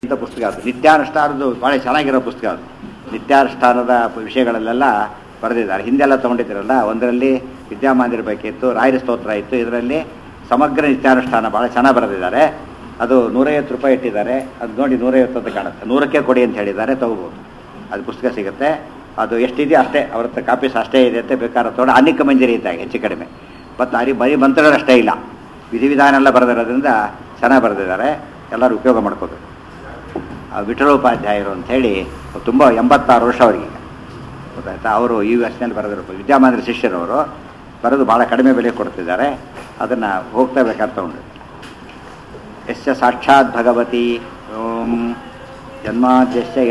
ಇಂಥ ಪುಸ್ತಕ ಅದು ನಿತ್ಯಾನುಷ್ಠಾನದ್ದು ಭಾಳ ಚೆನ್ನಾಗಿರೋ ಪುಸ್ತಕ ಅದು ನಿತ್ಯಾನುಷ್ಠಾನದ ವಿಷಯಗಳಲ್ಲೆಲ್ಲ ಬರೆದಿದ್ದಾರೆ ಹಿಂದೆಲ್ಲ ತೊಗೊಂಡಿದ್ದೀರಲ್ಲ ಒಂದರಲ್ಲಿ ವಿದ್ಯಾಮಂದಿರ ಬಗ್ಗೆ ಇತ್ತು ರಾಯರ ಸ್ತೋತ್ರ ಇತ್ತು ಇದರಲ್ಲಿ ಸಮಗ್ರ ನಿತ್ಯಾನುಷ್ಠಾನ ಭಾಳ ಚೆನ್ನಾಗಿ ಬರೆದಿದ್ದಾರೆ ಅದು ನೂರೈವತ್ತು ರೂಪಾಯಿ ಇಟ್ಟಿದ್ದಾರೆ ಅದು ನೋಡಿ ನೂರೈವತ್ತು ಅಂತ ಕಾಣುತ್ತೆ ನೂರಕ್ಕೆ ಕೊಡಿ ಅಂತ ಹೇಳಿದ್ದಾರೆ ತಗೋಬೋದು ಅದು ಪುಸ್ತಕ ಸಿಗುತ್ತೆ ಅದು ಎಷ್ಟಿದೆಯೋ ಅಷ್ಟೇ ಅವ್ರ ಹತ್ರ ಕಾಪೀಸ್ ಅಷ್ಟೇ ಇದೆ ಅಂತ ಬೇಕಾದ್ರೆ ತೊಗೊಂಡು ಅನೇಕ ಮಂಜರಿ ಇದ್ದಾಗ ಹೆಚ್ಚು ಕಡಿಮೆ ಮತ್ತು ಅಲ್ಲಿ ಬರೀ ಮಂತ್ರಗಳು ಅಷ್ಟೇ ಇಲ್ಲ ವಿಧಿವಿಧಾನ ಎಲ್ಲ ಬರೆದಿರೋದ್ರಿಂದ ಚೆನ್ನಾಗಿ ಬರೆದಿದ್ದಾರೆ ಎಲ್ಲರೂ ಉಪಯೋಗ ಮಾಡ್ಕೋಬೇಕು ಆ ವಿಠಲೋಪಾಧ್ಯಾಯರು ಅಂಥೇಳಿ ತುಂಬ ಎಂಬತ್ತಾರು ವರ್ಷ ಅವರಿಗೆ ಗೊತ್ತಾಯ್ತಾ ಅವರು ಯು ಎಸ್ನಲ್ಲಿ ಬರೆದಿರೋ ವಿದ್ಯಾಮಾಂದ್ರ ಶಿಷ್ಯರವರು ಬರೆದು ಭಾಳ ಕಡಿಮೆ ಬೆಲೆ ಕೊಡ್ತಿದ್ದಾರೆ ಅದನ್ನು ಹೋಗ್ತಾ ಬೇಕಾದ್ರೆ ತಗೊಂಡು ಯಶ್ಚ ಸಾಕ್ಷಾತ್ ಭಗವತಿ ಓಂ ಜನ್ಮಾದ್ಯಶ್ಚ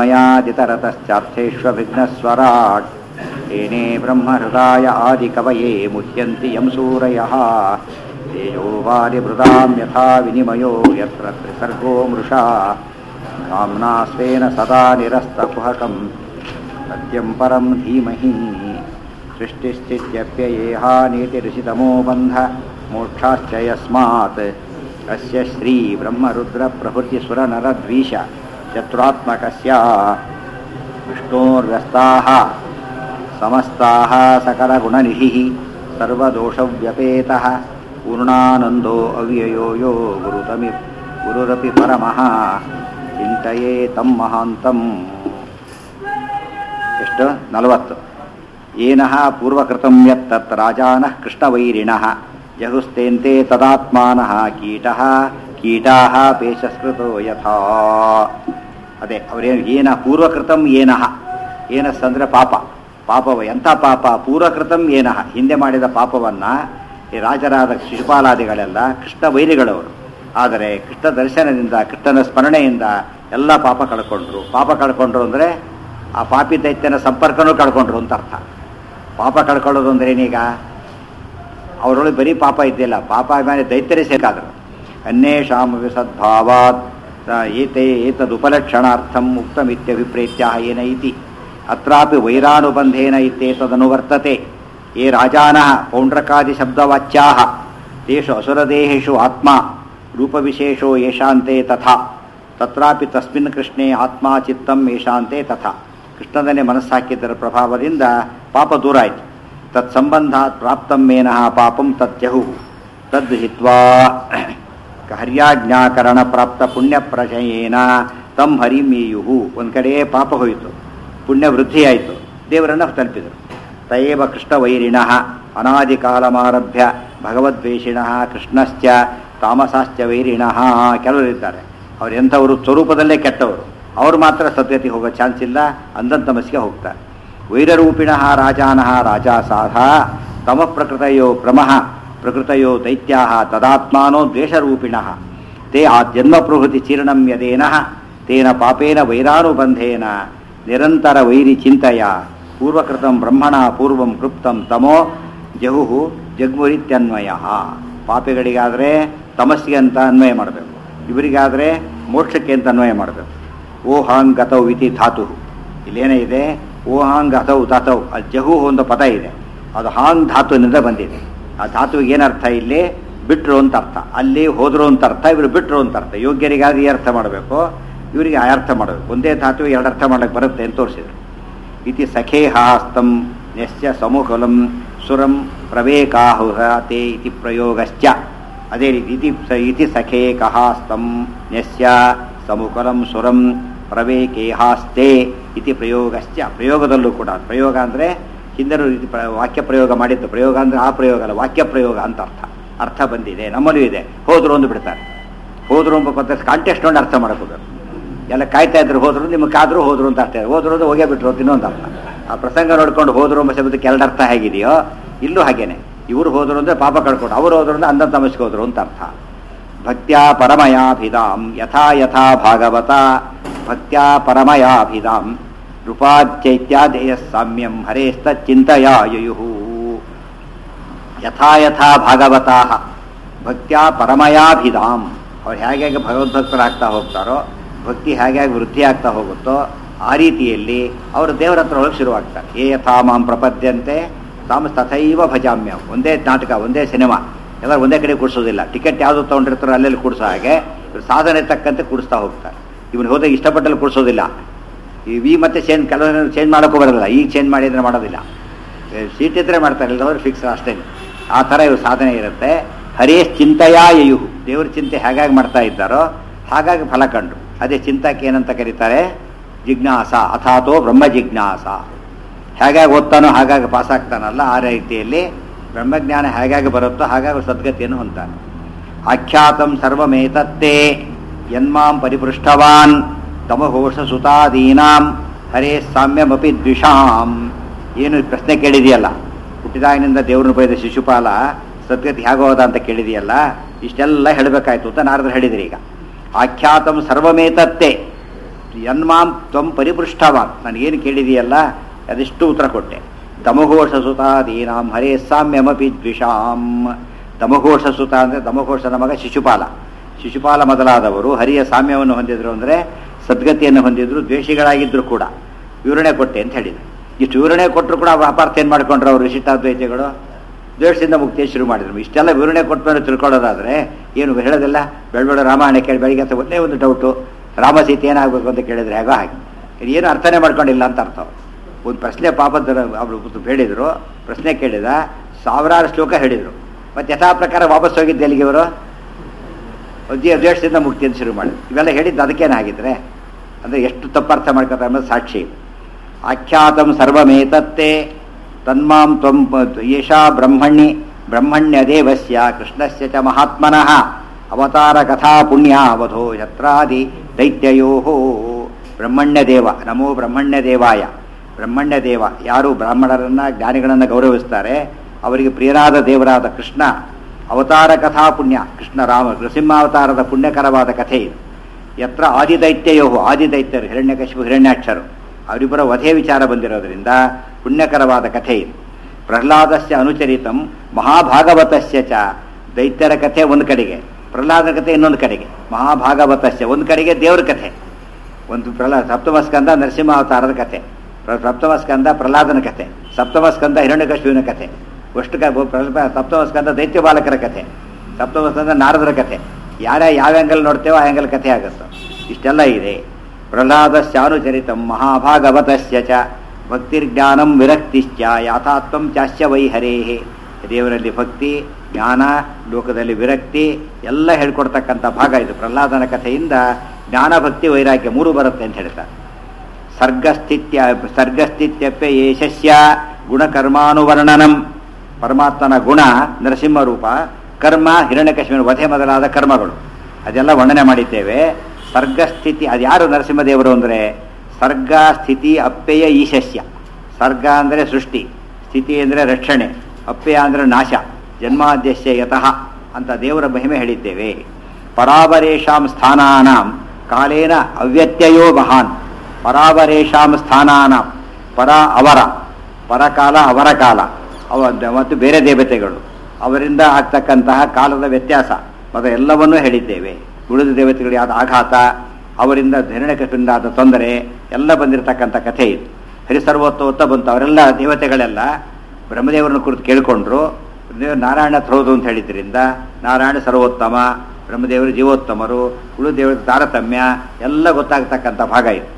ಯಥೋನ್ಮಯಾದಿತರತಶ್ಚಾರ್ಥೇಷ್ವವಿಘ್ನಸ್ವರಾಟ್ ಏನೇ ಬ್ರಹ್ಮಹೃದಾಯ ಆದಿಕವಯೇ ಮುಹ್ಯಂತಿ ಯಂ ಸೂರಯಃ ತೇಜೋ ವಾರಿಮೃದಾಂ ಯಥಾ ವಿನಿಮಯೋ ಯತ್ರ ತ್ರಿಸರ್ಗೋ ಮೃಷಾ ಕಾಮ್ನಾ ಸ್ವೇನ ಸದಾ ನಿರಸ್ತಕುಹಕಂ ಸತ್ಯಂ ಪರಂ ಧೀಮಹಿ ಸೃಷ್ಟಿಸ್ಥಿತ್ಯಪ್ಯಯೇಹಾ ನೀತಿರಿಷಿತಮೋ ಬಂಧ ಮೋಕ್ಷಾಶ್ಚ ಯಸ್ಮಾತ್ ಅಸ್ಯ ಶ್ರೀ ಬ್ರಹ್ಮರುದ್ರ ಪ್ರಭೃತಿ ಸುರ ನರದ್ವೀಷ ಚತುರಾತ್ಮಕಸ್ಯ ವಿಷ್ಣೋರ್ವ್ಯಸ್ತಾಃ ಸಮಸ್ತಾಃ ಸಕಲಗುಣನಿಧಿಃ ಸರ್ವದೋಷವ್ಯಪೇತಃ ಪೂರ್ಣಾನಂದೋ ಅವ್ಯಯೋ ಯೋ ಗುರುತಮಿ ಗುರುರಪಿ ಪರಮಃ ಚಿಂತೆಯೇ ತಂ ಮಹಾಂತಂ ಎಷ್ಟು ನಲವತ್ತು ಏನಃ ಪೂರ್ವಕೃತಂ ಯತ್ ತತ್ ರಾಜಾನಃ ಕೃಷ್ಣವೈರಿಣಃ ಜಹುಸ್ತೇಂತೆ ತದಾತ್ಮಾನಃ ಕೀಟಃ ಕೀಟಾಃ ಪೇಶಸ್ಕೃತೋ ಯಥಾ ಅದೇ ಅವರೇನು ಏನ ಪೂರ್ವಕೃತಂ ಏನಃ ಏನಸ್ ಅಂದ್ರೆ ಪಾಪ ಪಾಪವ ಎಂಥ ಪಾಪ ಪೂರ್ವಕೃತಂ ಏನಃ ಹಿಂದೆ ಮಾಡಿದ ಪಾಪವನ್ನ ಈ ರಾಜರಾದ ಶಿಶುಪಾಲಾದಿಗಳೆಲ್ಲ ಕೃಷ್ಣ ವೈರಿಗಳವರು ಆದರೆ ಕೃಷ್ಣ ದರ್ಶನದಿಂದ ಕೃಷ್ಣನ ಸ್ಮರಣೆಯಿಂದ ಎಲ್ಲ ಪಾಪ ಕಳ್ಕೊಂಡ್ರು ಪಾಪ ಕಳ್ಕೊಂಡ್ರು ಅಂದರೆ ಆ ಪಾಪಿ ದೈತ್ಯನ ಸಂಪರ್ಕನೂ ಕಳ್ಕೊಂಡ್ರು ಅಂತ ಅರ್ಥ ಪಾಪ ಕಳ್ಕೊಳ್ಳೋದು ಅಂದ್ರೆ ಏನೀಗ ಅವರೊಳಗೆ ಬರೀ ಪಾಪ ಇದ್ದಿಲ್ಲ ಪಾಪ ಮೇಲೆ ದೈತ್ಯರೇ ಸೇಕಾದರು ಅನ್ಯೇಷಾಮಿ ಸದ್ಭಾವಾತ್ ಏತೆ ಏತದುಪಲಕ್ಷಣಾರ್ಥಂ ಉಕ್ತಮಿತ್ಯಭಿಪ್ರೇತ್ಯ ಏನ ಇತಿ ಅತ್ರಾಪಿ ವೈರಾನುಬಂಧೇನ ಇತ್ಯೇತದನುವರ್ತತೆ ಯೇ ರಾಜಾನಃ ಪೌಂಡ್ರಕಾದಿಶಬ್ದವಾಚ್ಯಾಹ ತೇಷು ಅಸುರದೇಹೇಷು ಆತ್ಮ ರೂಪವಿಶೇಷೋ ಯೇಷಾಂತೆ ತಥಾ ತತ್ರಾಪಿ ತಸ್ಮಿನ್ ಕೃಷ್ಣೇ ಆತ್ಮ ಚಿತ್ತಂ ಯೇಷಾಂತೆ ತಥಾ ಕೃಷ್ಣದನ್ನೇ ಮನಸ್ಸಾಕಿದ್ದರ ಪ್ರಭಾವದಿಂದ ಪಾಪ ದೂರ ಆಯಿತು ತತ್ಸಂಬಂಧಾತ್ ಪ್ರಾಪ್ತಂ ಮೇನಃ ಪಾಪಂ ತತ್ಯಹು ತದ್ ಹಿತ್ವಾ ಹರ್ಯಾಜ್ಞಾಕರಣ ಪ್ರಾಪ್ತ ಪುಣ್ಯ ಪ್ರಶಯೇನ ತಂ ಹರಿಮೀಯುಹು ಒಂದು ಕಡೆ ಪಾಪ ಹೋಯಿತು ಪುಣ್ಯ ವೃದ್ಧಿಯಾಯಿತು ದೇವರನ್ನು ತಲುಪಿದರು ತಯೇವ ಕೃಷ್ಣವೈರಿಣಃ ಅನಾದಿಕಾಲಮಾರಭ್ಯ ಭಗವದ್ವೇಷಿಣಃ ಕೃಷ್ಣಶ್ಚ ತಾಮಸಾಶ್ಚ ವೈರಿಣಃ ಕೆಲವರಿದ್ದಾರೆ ಅವ್ರು ಎಂಥವರು ಸ್ವರೂಪದಲ್ಲೇ ಕೆಟ್ಟವರು ಅವರು ಮಾತ್ರ ಸದ್ಗತಿ ಹೋಗೋ ಚಾನ್ಸ್ ಇಲ್ಲ ಅಂಧಂತಮಸ್ಗೆ ಹೋಗ್ತಾರೆ ವೈರರೂಪಿಣಃ ರಾಜಾನಃ ರಾಜಾ ಸಾಧ ತಮ ಪ್ರಕೃತಯೋ ಭ್ರಮಃ ಪ್ರಕೃತಯೋ ದೈತ್ಯಾ ತದಾತ್ಮಾನೋ ದ್ವೇಷರೂಪಿಣಃ ತೇ ಆ ಜನ್ಮಪ್ರಭೃತಿ ಚೀರ್ಣಂ ಯದೇನಃ ತೇನ ಪಾಪೇನ ವೈರಾನುಬಂಧೇನ ನಿರಂತರ ವೈರಿ ಚಿಂತೆಯ ಪೂರ್ವಕೃತಂ ಬ್ರಹ್ಮಣ ಪೂರ್ವಂ ಕೃಪ್ತಂ ತಮೋ ಜಹುಹು ಜಗ್ಮುರಿತ್ಯನ್ವಯ ಪಾಪಿಗಳಿಗಾದರೆ ತಮಸ್ಸಿಗೆ ಅಂತ ಅನ್ವಯ ಮಾಡಬೇಕು ಇವರಿಗಾದರೆ ಮೋಕ್ಷಕ್ಕೆ ಅಂತ ಅನ್ವಯ ಮಾಡಬೇಕು ಓಹಾಂಗ್ ಗತೌ ಇತಿ ಧಾತು ಇಲ್ಲೇನೇ ಇದೆ ಓಹಾಂಗ್ ಗತೌ ತತೌ ಅದು ಜಹು ಒಂದು ಪದ ಇದೆ ಅದು ಹಾಂಗ್ ಧಾತುವಿನಿಂದ ಬಂದಿದೆ ಆ ಧಾತುವಿಗೆ ಏನರ್ಥ ಇಲ್ಲಿ ಬಿಟ್ರು ಅಂತ ಅರ್ಥ ಅಲ್ಲಿ ಹೋದ್ರು ಅಂತ ಅರ್ಥ ಇವರು ಬಿಟ್ರು ಅಂತ ಅರ್ಥ ಯೋಗ್ಯರಿಗಾದ್ರೆ ಈ ಅರ್ಥ ಮಾಡಬೇಕು ಇವರಿಗೆ ಆ ಅರ್ಥ ಮಾಡಬೇಕು ಒಂದೇ ಧಾತುವಿಗೆ ಎರಡು ಅರ್ಥ ಮಾಡಕ್ಕೆ ಬರುತ್ತೆ ಅಂತ ತೋರಿಸಿದ್ರು ಇತಿ ಸಖೇಹಾಸ್ತಂ ನೆಸ್ಯ ಸಮೂಹಲಂ ಸುರಂ ಪ್ರವೇಕಾಹುಹ ತೇ ಇತಿ ಪ್ರಯೋಗಶ್ಚ ಅದೇ ರೀತಿ ಇತಿ ಸ- ಇತಿ ಸಖೇಕಹಾಸ್ತಂ ನೆಸ್ಯ ಸಮುಖಲಂ ಸುರಂ ಪ್ರವೇಕೇಹಾಸ್ತೆ ಇತಿ ಪ್ರಯೋಗಶ್ಚ ಪ್ರಯೋಗದಲ್ಲೂ ಕೂಡ ಪ್ರಯೋಗ ಅಂದರೆ ಹಿಂದಿನ ರೀತಿ ಪ್ರ- ವಾಕ್ಯ ಪ್ರಯೋಗ ಮಾಡಿದ್ದು ಪ್ರಯೋಗ ಅಂದರೆ ಆ ಪ್ರಯೋಗ ಅಲ್ಲ ವಾಕ್ಯ ಪ್ರಯೋಗ ಅಂತ ಅರ್ಥ ಅರ್ಥ ಬಂದಿದೆ ನಮ್ಮಲ್ಲೂ ಇದೆ ಹೋದ್ರು ಒಂದು ಬಿಡ್ತಾರೆ ಹೋದ್ರು ಎಂಬ ಪದ್ಧತಿ ಕಾಂಟೆಸ್ಟ್ ನೋಡಿ ಅರ್ಥ ಮಾಡ್ಕೋಬೇಕು ಎಲ್ಲ ಕಾಯ್ತಾ ಇದ್ರು ಹೋದ್ರು ನಿಮಗೆ ಕಾದ್ರು ಹೋದ್ರು ಅಂತ ಅರ್ಥ ಇದೆ. ಹೋದ್ರು ಅಂದ್ರೆ ಹೋಗೇ ಬಿಟ್ರು ಅಂತ ಇನ್ನೊಂದು ಅರ್ಥ ಆ ಪ್ರಸಂಗ ನೋಡ್ಕೊಂಡು ಹೋದ್ರು ಎಂಬ ಶಬ್ದಕ್ಕೆ ಎರಡು ಅರ್ಥ ಹೇಗಿದೆಯೋ ಇಲ್ಲೂ ಹಾಗೇನೆ ಇವರು ಹೋದ್ರು ಅಂದ್ರೆ ಪಾಪ ಕಳ್ಕೊಂಡು ಅವರು ಹೋದ್ರು ಅಂದ್ರೆ ಅಂಧ ತಮಸ್ಗೆ ಹೋದ್ರು ಅಂತ ಅರ್ಥ ಭಕ್ತ್ಯಾ ಪರಮಯಾಭಿಧಾಂ ಯಥಾ ಯಥಾ ಭಾಗವತ ಭಕ್ತ್ಯಾ ಪರಮಯಾಭಿಧಾಂ ನೃಪಾಚೈತ್ಯಾದೇಯ ಸಾಮ್ಯಂ ಹರೇಸ್ತ ಚಿಂತೆಯಾಯುಯು ಯಥಾ ಯಥಾ ಭಾಗವತಾ ಭಕ್ತ್ಯಾ ಪರಮಯಾಭಿಧಾಂ ಅವ್ರು ಹೇಗೆ ಹೇಗೆ ಭಗವದ್ಭಕ್ತರಾಗ್ತಾ ಹೋಗ್ತಾರೋ ಭಕ್ತಿ ಹೇಗೆ ಹೇಗೆ ವೃದ್ಧಿ ಆಗ್ತಾ ಹೋಗುತ್ತೋ ಆ ರೀತಿಯಲ್ಲಿ ಅವರು ದೇವರ ಹತ್ರ ಒಳಗೆ ಶುರುವಾಗ್ತಾರೆ ಏ ಯಥಾ ಮಾಂ ಪ್ರಪದ್ಯಂತೆ ತಾಮ ತಥೈವ ಭಜಾಮ್ಯ ಒಂದೇ ನಾಟಕ ಒಂದೇ ಸಿನಿಮಾ ಎಲ್ಲರೂ ಒಂದೇ ಕಡೆ ಕೂಡಿಸೋದಿಲ್ಲ ಟಿಕೆಟ್ ಯಾವುದು ತೊಗೊಂಡಿರ್ತಾರೋ ಅಲ್ಲೆಲ್ಲಿ ಕೂಡಿಸೋ ಹಾಗೆ ಇವ್ರು ಸಾಧನೆ ತಕ್ಕಂತೆ ಕೂಡಿಸ್ತಾ ಹೋಗ್ತಾರೆ ಇವನು ಹೋದಾಗ ಇಷ್ಟಪಟ್ಟಲ್ಲಿ ಕೂರಿಸೋದಿಲ್ಲ ಈ ವಿ ಮತ್ತೆ ಚೇಂಜ್ ಕೆಲವರು ಚೇಂಜ್ ಮಾಡೋಕ್ಕೂ ಬರೋದಿಲ್ಲ ಈಗ ಚೇಂಜ್ ಮಾಡಿದ್ರೆ ಮಾಡೋದಿಲ್ಲ ಸೀಟ್ ಇದ್ರೆ ಮಾಡ್ತಾರೆ ಇಲ್ಲದವ್ರು ಫಿಕ್ಸ್ ಅಷ್ಟೇ ಆ ಥರ ಇವ್ರ ಸಾಧನೆ ಇರುತ್ತೆ ಹರೇಶ್ ಚಿಂತೆಯಾ ಯಯು ದೇವ್ರ ಚಿಂತೆ ಹೇಗಾಗಿ ಮಾಡ್ತಾ ಇದ್ದಾರೋ ಹಾಗಾಗಿ ಫಲ ಕಂಡು ಅದೇ ಚಿಂತಕ್ಕೆ ಏನಂತ ಕರೀತಾರೆ ಜಿಜ್ಞಾಸ ಅಥಾತೋ ಬ್ರಹ್ಮ ಜಿಜ್ಞಾಸ ಹೇಗಾಗಿ ಓದ್ತಾನೋ ಹಾಗಾಗಿ ಪಾಸ್ ಆಗ್ತಾನಲ್ಲ ಆ ರೀತಿಯಲ್ಲಿ ಬ್ರಹ್ಮಜ್ಞಾನ ಹೇಗಾಗಿ ಬರುತ್ತೋ ಹಾಗಾಗಿ ಸದ್ಗತಿಯನ್ನು ಹೊಂತಾನೆ ಆಖ್ಯಾತಂ ಸರ್ವಮೇತತ್ತೇ ಯನ್ಮಾಂ ಪರಿಪೃಷ್ಟವಾನ್ ತಮಘೋಷ ಸುತಾದೀನಾಂ ಹರೇ ಸಾಮ್ಯಮಪಿ ದ್ವಿಷಾಂ ಏನು ಪ್ರಶ್ನೆ ಕೇಳಿದೆಯಲ್ಲ ಹುಟ್ಟಿದಾಗಿನಿಂದ ದೇವ್ರನ್ನ ಬೈದ ಶಿಶುಪಾಲ ಸದ್ಗತಿ ಹೇಗೋದ ಅಂತ ಕೇಳಿದೆಯಲ್ಲ ಇಷ್ಟೆಲ್ಲ ಹೇಳಬೇಕಾಯ್ತು ಅಂತ ನಾರದ್ರು ಹೇಳಿದ್ರಿ ಈಗ ಆಖ್ಯಾತಂ ಸರ್ವಮೇತತ್ತೆ ಯನ್ಮಾಂ ತ್ವಂ ಪರಿಪೃಷ್ಟವಾನ್ ನನಗೇನು ಕೇಳಿದೆಯಲ್ಲ ಅದಿಷ್ಟು ಉತ್ತರ ಕೊಟ್ಟೆ ದಮಘೋಷ ಸುತಾದೀನಾಂ ಹರೇ ಸಾಮ್ಯಮಪಿ ದ್ವಿಷಾಂ ದಮಘೋಷ ಸುತ ಅಂದರೆ ದಮಘೋಷನ ಮಗ ಶಿಶುಪಾಲ ಶಿಶುಪಾಲ ಮೊದಲಾದವರು ಹರಿಯ ಸಾಮ್ಯವನ್ನು ಹೊಂದಿದ್ರು ಅಂದರೆ ಸದ್ಗತಿಯನ್ನು ಹೊಂದಿದ್ರು ದ್ವೇಷಿಗಳಾಗಿದ್ರು ಕೂಡ ವಿವರಣೆ ಕೊಟ್ಟೆ ಅಂತ ಹೇಳಿದ್ರು ಇಷ್ಟು ವಿವರಣೆ ಕೊಟ್ಟರು ಕೂಡ ಅಪಾರ್ಥ ಏನು ಮಾಡ್ಕೊಂಡ್ರು ಅವರು ವಿಶಿಷ್ಟಾದ್ವೈತಿಗಳು ದ್ವೇಷದಿಂದ ಮುಕ್ತಿ ಶುರು ಮಾಡಿದ್ರು ಇಷ್ಟೆಲ್ಲ ವಿವರಣೆ ಕೊಟ್ಮೇಲೆ ತಿಳ್ಕೊಳ್ಳೋದಾದ್ರೆ ಏನು ಹೇಳೋದಿಲ್ಲ ಬೆಳಬೆಳ ರಾಮಾಯಣ ಕೇಳಿ ಬೆಳಿಗ್ಗೆ ಅಂತ ಒಂದೇ ಒಂದು ಡೌಟು ರಾಮ ಸೀತೆ ಏನಾಗಬೇಕು ಅಂತ ಕೇಳಿದ್ರೆ ಹೇಗೋ ಹಾಗೆ ಇದು ಏನು ಅರ್ಥನೇ ಮಾಡ್ಕೊಂಡಿಲ್ಲ ಅಂತ ಅರ್ಥ ಒಂದು ಪ್ರಶ್ನೆ ಪಾಪದ ಅವರು ಹೇಳಿದರು ಪ್ರಶ್ನೆ ಕೇಳಿದ ಸಾವಿರಾರು ಶ್ಲೋಕ ಹೇಳಿದರು ಮತ್ತು ಯಥಾ ಪ್ರಕಾರ ವಾಪಸ್ ಹೋಗಿದ್ದೆ ಅಲ್ಲಿಗೆ ಇವರು ದ್ವೇಷದಿಂದ ಮುಕ್ತಿ ಅಂತ ಶುರು ಮಾಡಿದ್ರು ಇವೆಲ್ಲ ಹೇಳಿದ್ದು ಅದಕ್ಕೇನಾಗಿದ್ರೆ ಅಂದರೆ ಎಷ್ಟು ತಪ್ಪರ್ಥ ಮಾಡ್ಕೊತಾರೆ ಅನ್ನೋದು ಸಾಕ್ಷಿ ಆಖ್ಯಾತಂ ಸರ್ವಮೇತತ್ತೆ ತನ್ಮಾಂ ತ್ವಂ ಯಶಾ ಬ್ರಹ್ಮಣ್ಣಿ ಬ್ರಹ್ಮಣ್ಯ ದೇವಸ್ಯ ಕೃಷ್ಣಸ್ಯ ಚ ಮಹಾತ್ಮನಃ ಅವತಾರ ಕಥಾ ಪುಣ್ಯ ಅವಧೋ ಯತ್ರಾದಿ ದೈತ್ಯಯೋ ಬ್ರಹ್ಮಣ್ಯ ದೇವ ನಮೋ ಬ್ರಹ್ಮಣ್ಯ ದೇವಾಯ ಬ್ರಹ್ಮಣ್ಯ ದೇವ ಯಾರು ಬ್ರಾಹ್ಮಣರನ್ನ ಜ್ಞಾನಿಗಳನ್ನು ಗೌರವಿಸ್ತಾರೆ ಅವರಿಗೆ ಪ್ರಿಯರಾದ ದೇವರಾದ ಕೃಷ್ಣ ಅವತಾರ ಕಥಾ ಪುಣ್ಯ ಕೃಷ್ಣ ರಾಮ ನೃಸಿಂಹಾವತಾರದ ಪುಣ್ಯಕರವಾದ ಕಥೆ ಇದು ಯತ್ರ ಆದಿದೈತ್ಯಯೋ ಆದಿದೈತ್ಯರು ಹಿರಣ್ಯಕಶಿಪು ಹಿರಣ್ಯಾಕ್ಷರು ಅವರಿಬ್ಬರ ವಧೆ ವಿಚಾರ ಬಂದಿರೋದ್ರಿಂದ ಪುಣ್ಯಕರವಾದ ಕಥೆ ಇದು ಪ್ರಹ್ಲಾದಸ್ಯ ಅನುಚರಿತಂ ಮಹಾಭಾಗವತಸ್ಯ ಚ ದೈತ್ಯರ ಕಥೆ ಒಂದು ಕಡೆಗೆ ಪ್ರಹ್ಲಾದರ ಕಥೆ ಇನ್ನೊಂದು ಕಡೆಗೆ ಮಹಾಭಾಗವತಸ್ಯ ಒಂದು ಕಡೆಗೆ ದೇವ್ರ ಕಥೆ ಒಂದು ಪ್ರಹ್ಲಾದ ಸಪ್ತಮ ಸ್ಕಂದ ನರಸಿಂಹಾವತಾರದ ಕಥೆ ಪ್ರ- ಸಪ್ತಮ ಸ್ಕಂದ ಪ್ರಹ್ಲಾದನ ಕಥೆ ಸಪ್ತಮ ಸ್ಕಂದ ಹಿರಣ್ಯಕಶಿಪುವಿನ ಕಥೆ ಅಷ್ಟು ಕ- ಪ್ರ- ಸಪ್ತಮ ಸ್ಕಂದ ದೈತ್ಯ ಬಾಲಕರ ಕಥೆ ಸಪ್ತಮ ಸ್ಕಂದ ನಾರದರ ಕಥೆ ಯಾರ ಯಾವ ಆ್ಯಂಗಲ್ ನೋಡ್ತೇವೋ ಆ ಆ್ಯಂಗಲ್ ಕಥೆ ಆಗುತ್ತೆ ಇಷ್ಟೆಲ್ಲ ಇದೆ ಪ್ರಹ್ಲಾದಸ್ಯಾನುಚರಿತಂ ಮಹಾಭಾಗವತಸ್ಯ ಚ ಭಕ್ತಿರ್ಜ್ಞಾನಂ ವಿರಕ್ತಿಶ್ಚ ಯಾಥಾತ್ವಂ ಚಾಸ್ಯ ವೈಹರೇಹೇ ದೇವರಲ್ಲಿ ಭಕ್ತಿ ಜ್ಞಾನ ಲೋಕದಲ್ಲಿ ವಿರಕ್ತಿ ಎಲ್ಲ ಹೇಳ್ಕೊಡ್ತಕ್ಕಂಥ ಭಾಗ ಇದು ಪ್ರಹ್ಲಾದನ ಕಥೆಯಿಂದ ಜ್ಞಾನ ಭಕ್ತಿ ವೈರಾಗ್ಯ ಮೂರು ಬರುತ್ತೆ ಅಂತ ಹೇಳ್ತಾರೆ ಸರ್ಗಸ್ಥಿತ್ಯ ಸರ್ಗಸ್ಥಿತ್ಯಪ್ಯ ಯಶಸ್ಯ ಗುಣಕರ್ಮಾನುವರ್ಣನಂ ಪರಮಾತ್ಮನ ಗುಣ ನರಸಿಂಹ ರೂಪ ಕರ್ಮ ಹಿರಣ್ಯಕಶ್ಮೀರ ವಧೆ ಮೊದಲಾದ ಕರ್ಮಗಳು ಅದೆಲ್ಲ ವರ್ಣನೆ ಮಾಡಿದ್ದೇವೆ ಸರ್ಗಸ್ಥಿತಿ ಅದ್ಯಾರು ನರಸಿಂಹದೇವರು ಅಂದರೆ ಸರ್ಗ ಸ್ಥಿತಿ ಅಪ್ಪೆಯ ಈಶಸ್ಯ ಸರ್ಗ ಅಂದರೆ ಸೃಷ್ಟಿ ಸ್ಥಿತಿ ಅಂದರೆ ರಕ್ಷಣೆ ಅಪ್ಪೆಯ ಅಂದರೆ ನಾಶ ಜನ್ಮಾದ್ಯಸ್ಯ ಯತಃ ಅಂತ ದೇವರ ಮಹಿಮೆ ಹೇಳಿದ್ದೇವೆ ಪರಾವರೇಶಾಂ ಸ್ಥಾನಾನಾಂ ಕಾಲೇನ ಅವ್ಯತ್ಯಯೋ ಮಹಾನ್ ಪರಾವರೇಶಾಂ ಸ್ಥಾನಾನಾಂ ಪರ ಅವರ ಪರಕಾಲ ಅವರ ಕಾಲ ಅವ ಮತ್ತು ಬೇರೆ ದೇವತೆಗಳು ಅವರಿಂದ ಆಗ್ತಕ್ಕಂತಹ ಕಾಲದ ವ್ಯತ್ಯಾಸ ಮತ್ತು ಎಲ್ಲವನ್ನೂ ಹೇಳಿದ್ದೇವೆ ಉಳಿದ ದೇವತೆಗಳಿಗೆ ಆದ ಆಘಾತ ಅವರಿಂದ ಹಿರಣ್ಯಕೃಷ್ಣರಿಂದ ಆದ ತೊಂದರೆ ಎಲ್ಲ ಬಂದಿರತಕ್ಕಂಥ ಕಥೆ ಇದು ಹರಿಸರ್ವೋತ್ತೋತ್ತ ಬಂತು ಅವರೆಲ್ಲ ದೇವತೆಗಳೆಲ್ಲ ಬ್ರಹ್ಮದೇವರನ್ನು ಕುರಿತು ಕೇಳಿಕೊಂಡ್ರು ದೇವರು ನಾರಾಯಣ ಹತ್ರ ಹೋದು ಅಂತ ಹೇಳಿದ್ರಿಂದ ನಾರಾಯಣ ಸರ್ವೋತ್ತಮ ಬ್ರಹ್ಮದೇವರು ಜೀವೋತ್ತಮರು ಉಳಿದ ದೇವರ ತಾರತಮ್ಯ ಎಲ್ಲ ಗೊತ್ತಾಗ್ತಕ್ಕಂಥ ಭಾಗ ಇದು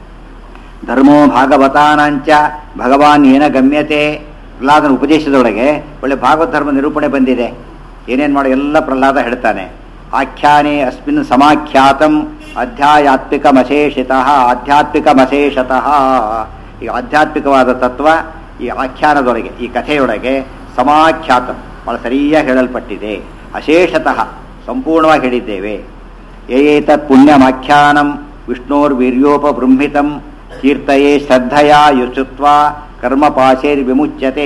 ಧರ್ಮೋ ಭಾಗವತಾನಾಂಚ ಭಗವಾನ್ ಏನ ಗಮ್ಯತೆ ಪ್ರಹ್ಲಾದನ ಉಪದೇಶದೊಳಗೆ ಒಳ್ಳೆ ಭಾಗವತ ಧರ್ಮ ನಿರೂಪಣೆ ಬಂದಿದೆ ಏನೇನು ಮಾಡೋ ಎಲ್ಲ ಪ್ರಹ್ಲಾದ ಹೇಳ್ತಾನೆ ಆಖ್ಯಾನೆ ಅಸ್ಮಿನ್ ಸಮಾಖ್ಯಾತಂ ಅಧ್ಯಾಯಾತ್ಮಿಕಮಶೇಷಿತಃ ಆಧ್ಯಾತ್ಮಿಕಮಶೇಷತಃ ಈ ಆಧ್ಯಾತ್ಮಿಕವಾದ ತತ್ವ ಈ ಆಖ್ಯಾನದೊಳಗೆ ಈ ಕಥೆಯೊಳಗೆ ಸಮಾಖ್ಯಾತಂ ಬಹಳ ಸರಿಯಾಗಿ ಹೇಳಲ್ಪಟ್ಟಿದೆ ಅಶೇಷತಃ ಸಂಪೂರ್ಣವಾಗಿ ಹೇಳಿದ್ದೇವೆ ಏತತ್ ಪುಣ್ಯಮಾಖ್ಯಾನಂ ವಿಷ್ಣೋರ್ವೀರ್ಯೋಪಬೃಂಹಿತಂ ಕೀರ್ತಯೇ ಶ್ರದ್ಧಯಾ ಯುಚುತ್ವ ಕರ್ಮಪಾಶೈರ್ವಿಮುಚ್ಯತೆ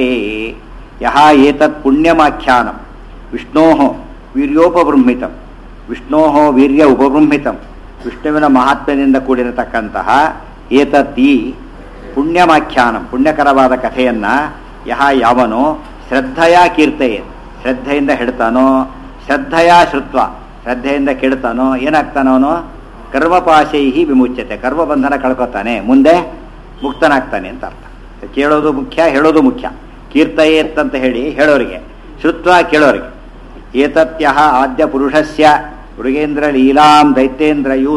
ಯಹ ಏತತ್ ಪುಣ್ಯಮಾಖ್ಯಾನಂ ವಿಷ್ಣೋ ವೀರ್ಯೋಪಬೃಂಹಿತಂ ವಿಷ್ಣೋ ವೀರ್ಯ ಉಪಬೃಂಹಿತಂ ವಿಷ್ಣುವಿನ ಮಹಾತ್ಮ್ಯದಿಂದ ಕೂಡಿರತಕ್ಕಂತಹ ಏತತ್ ಈ ಪುಣ್ಯಮಾಖ್ಯಾನಂ ಪುಣ್ಯಕರವಾದ ಕಥೆಯನ್ನ ಯಹ ಯಾವನು ಶ್ರದ್ಧೆಯ ಕೀರ್ತಯೇ ಶ್ರದ್ಧೆಯಿಂದ ಹೇಳ್ತಾನೋ ಶ್ರದ್ಧೆಯ ಶ್ರುತ್ವ ಶ್ರದ್ಧೆಯಿಂದ ಕೇಳ್ತಾನೋ ಏನಾಗ್ತಾನೋ ಅವನು ಕರ್ಮಪಾಶೈಹಿ ವಿಮುಚ್ಯತೆ ಕರ್ಮಬಂಧನ ಕಳ್ಕೊತಾನೆ ಮುಂದೆ ಮುಕ್ತನಾಗ್ತಾನೆ ಅಂತ ಅರ್ಥ ಕೇಳೋದು ಮುಖ್ಯ ಹೇಳೋದು ಮುಖ್ಯ ಕೀರ್ತಯೇತ್ ಅಂತ ಹೇಳಿ ಹೇಳೋರಿಗೆ ಶ್ರುತ್ವ ಕೇಳೋರಿಗೆ ಏತತ್ಯ ಆದ್ಯ ಪುರುಷಸ್ಯ ಮೃಗೇಂದ್ರ ಲೀಲಾಂ ದೈತ್ಯೇಂದ್ರ ಯೂಥ